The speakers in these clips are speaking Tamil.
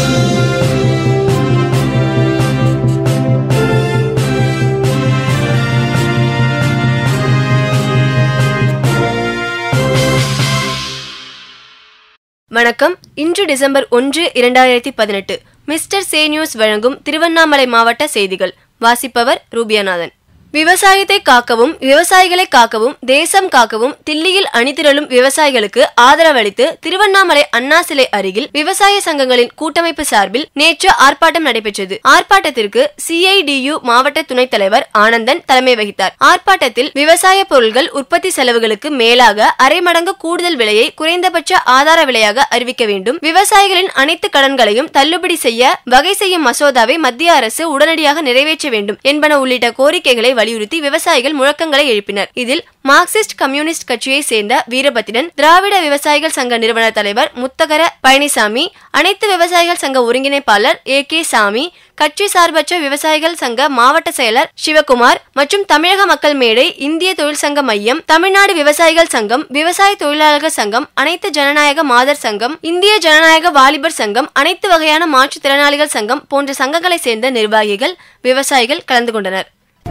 வணக்கம் இன்று டிசம்பர் ஒன்று இரண்டாயிரத்தி பதினெட்டு மிஸ்டர் சே நியூஸ் வழங்கும் திருவண்ணாமலை மாவட்ட செய்திகள் வாசிப்பவர் ரூபியாநாதன் விவசாயத்தை காக்கவும் விவசாயிகளை காக்கவும் தேசம் காக்கவும் தில்லியில் அணிதிரளும் விவசாயிகளுக்கு ஆதரவளித்து திருவண்ணாமலை அண்ணா சிலை அருகில் விவசாய சங்கங்களின் கூட்டமைப்பு சார்பில் நேற்று ஆர்ப்பாட்டம் நடைபெற்றது ஆர்ப்பாட்டத்திற்கு சிஐடியு மாவட்ட துணைத் தலைவர் ஆனந்தன் தலைமை வகித்தார் ஆர்ப்பாட்டத்தில் விவசாய பொருட்கள் உற்பத்தி செலவுகளுக்கு மேலாக அரை மடங்கு கூடுதல் விலையை குறைந்தபட்ச ஆதார விலையாக அறிவிக்க வேண்டும் விவசாயிகளின் அனைத்து கடன்களையும் தள்ளுபடி செய்ய வகை செய்யும் மசோதாவை மத்திய அரசு உடனடியாக நிறைவேற்ற வேண்டும் என்பன உள்ளிட்ட கோரிக்கைகளை வலியுறுத்தி விவசாயிகள் முழக்கங்களை எழுப்பினர் இதில் மார்க்சிஸ்ட் கம்யூனிஸ்ட் கட்சியை சேர்ந்த வீரபத்திரன் திராவிட விவசாயிகள் சங்க நிறுவனர் தலைவர் முத்தகர பழனிசாமி அனைத்து விவசாயிகள் சங்க ஒருங்கிணைப்பாளர் ஏ கே சாமி கட்சி சார்பற்ற விவசாயிகள் சங்க மாவட்ட செயலர் சிவகுமார் மற்றும் தமிழக மக்கள் மேடை இந்திய தொழில் சங்க மையம் தமிழ்நாடு விவசாயிகள் சங்கம் விவசாய தொழிலாளர்கள் சங்கம் அனைத்து ஜனநாயக மாதர் சங்கம் இந்திய ஜனநாயக வாலிபர் சங்கம் அனைத்து வகையான மாற்றுத்திறனாளிகள் சங்கம் போன்ற சங்கங்களை சேர்ந்த நிர்வாகிகள் விவசாயிகள் கலந்து கொண்டனர்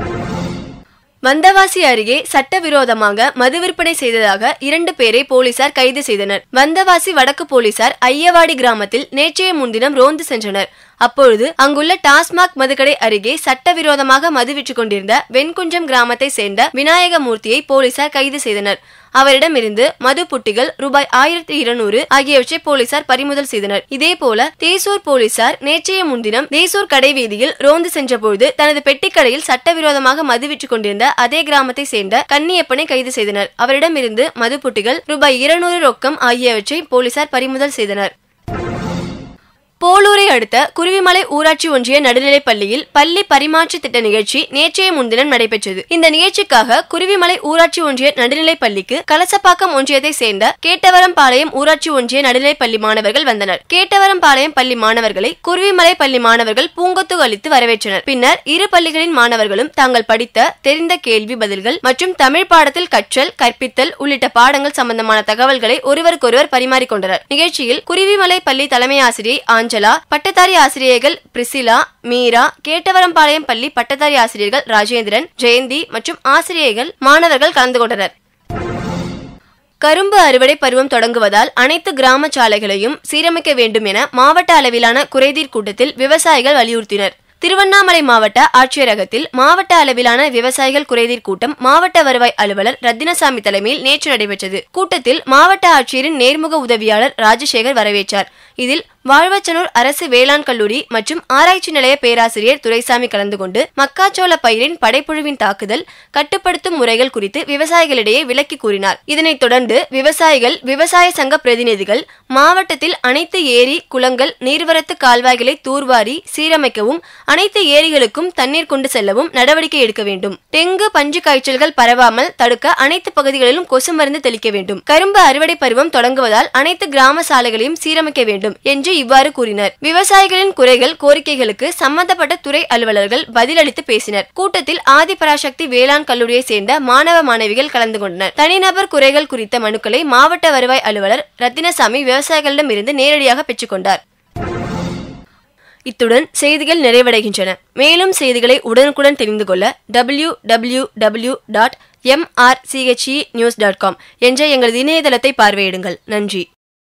வந்தவாசி அருகே சட்டவிரோதமாக மது விற்பனை செய்ததாக இரண்டு பேரை போலீசார் கைது செய்தனர் வந்தவாசி வடக்கு போலீசார் ஐயவாடி கிராமத்தில் நேற்றைய முன்தினம் ரோந்து சென்றனர் அப்பொழுது அங்குள்ள டாஸ்மாக் மதுக்கடை அருகே சட்டவிரோதமாக மது விற்றுக் கொண்டிருந்த வெண்குன்றம் கிராமத்தை சேர்ந்த விநாயகமூர்த்தியை போலீசார் கைது செய்தனர் அவரிடமிருந்து மது புட்டிகள் ரூபாய் ஆயிரத்தி இருநூறு ஆகியவற்றை போலீசார் பறிமுதல் செய்தனர் இதேபோல தேசூர் போலீசார் நேற்றைய முன்தினம் தேசூர் கடை வீதியில் ரோந்து சென்றபொழுது தனது பெட்டிக்கடையில் சட்டவிரோதமாக மது விற்றுக் கொண்டிருந்த அதே கிராமத்தை சேர்ந்த கன்னியப்பனை கைது செய்தனர் அவரிடமிருந்து மது புட்டிகள் ரூபாய் இருநூறு ரொக்கம் ஆகியவற்றை போலீசார் பறிமுதல் செய்தனர் போலூரை அடுத்த குருவிமலை ஊராட்சி ஒன்றிய நடுநிலைப் பள்ளியில் பள்ளி பரிமாற்ற திட்ட நிகழ்ச்சி நேற்றைய முன்தினம் நடைபெற்றது இந்த நிகழ்ச்சிக்காக குருவிமலை ஊராட்சி ஒன்றிய நடுநிலைப் பள்ளிக்கு கலசப்பாக்கம் ஒன்றியத்தை சேர்ந்த கேட்டவரம்பாளையம் ஊராட்சி ஒன்றிய நடுநிலைப் பள்ளி மாணவர்கள் வந்தனர் கேட்டவரம்பாளையம் பள்ளி மாணவர்களை குருவிமலை பள்ளி மாணவர்கள் பூங்கொத்து அளித்து வரவேற்றனர் பின்னர் இரு பள்ளிகளின் மாணவர்களும் தாங்கள் படித்த தெரிந்த கேள்வி பதில்கள் மற்றும் தமிழ் பாடத்தில் கற்றல் கற்பித்தல் உள்ளிட்ட பாடங்கள் சம்பந்தமான தகவல்களை ஒருவருக்கொருவர் பரிமாறிக்கொண்டனர் நிகழ்ச்சியில் குருவிமலை பள்ளி தலைமை ஆசிரியை ஆஞ்சலா பட்டதாரி ஆசிரியர்கள் பிரிசிலா மீரா கேட்டவரம்பாளையம் பள்ளி பட்டதாரி ஆசிரியர்கள் ராஜேந்திரன் ஜெயந்தி மற்றும் ஆசிரியர்கள் மாணவர்கள் கலந்து கொண்டனர் கரும்பு அறுவடை பருவம் தொடங்குவதால் அனைத்து கிராம சாலைகளையும் சீரமைக்க வேண்டும் என மாவட்ட அளவிலான குறைதீர் கூட்டத்தில் விவசாயிகள் வலியுறுத்தினர் திருவண்ணாமலை மாவட்ட ஆட்சியரகத்தில் மாவட்ட அளவிலான விவசாயிகள் குறைதீர் கூட்டம் மாவட்ட வருவாய் அலுவலர் ரத்தினசாமி தலைமையில் நேற்று நடைபெற்றது கூட்டத்தில் மாவட்ட ஆட்சியரின் நேர்முக உதவியாளர் ராஜசேகர் வரவேற்றார் இதில் வாழ்வச்சனூர் அரசு வேளாண் கல்லூரி மற்றும் ஆராய்ச்சி நிலைய பேராசிரியர் துரைசாமி கலந்து கொண்டு மக்காச்சோள பயிரின் படைப்புழுவின் தாக்குதல் கட்டுப்படுத்தும் முறைகள் குறித்து விவசாயிகளிடையே விளக்கி கூறினார் இதனைத் தொடர்ந்து விவசாயிகள் விவசாய சங்க பிரதிநிதிகள் மாவட்டத்தில் அனைத்து ஏரி குளங்கள் நீர்வரத்து கால்வாய்களை தூர்வாரி சீரமைக்கவும் அனைத்து ஏரிகளுக்கும் தண்ணீர் கொண்டு செல்லவும் நடவடிக்கை எடுக்க வேண்டும் டெங்கு பஞ்சு காய்ச்சல்கள் பரவாமல் தடுக்க அனைத்து பகுதிகளிலும் கொசு மருந்து தெளிக்க வேண்டும் கரும்பு அறுவடை பருவம் தொடங்குவதால் அனைத்து கிராம சாலைகளையும் சீரமைக்க வேண்டும் என்று இவ்வாறு கூறினர் விவசாயிகளின் குறைகள் கோரிக்கைகளுக்கு சம்பந்தப்பட்ட துறை அலுவலர்கள் பதிலளித்து பேசினர் கூட்டத்தில் ஆதிபராசக்தி வேளாண் கல்லூரியை சேர்ந்த மாணவ மாணவிகள் கலந்து கொண்டனர் தனிநபர் குறைகள் குறித்த மனுக்களை மாவட்ட வருவாய் அலுவலர் ரத்தினசாமி விவசாயிகளிடமிருந்து நேரடியாக பெற்றுக்கொண்டார் இத்துடன் செய்திகள் நிறைவடைகின்றன மேலும் செய்திகளை உடனுக்குடன் தெரிந்து கொள்ள W W W dot MRCHE news dot com என்ற எங்களது இணையதளத்தை பார்வையிடுங்கள் நன்றி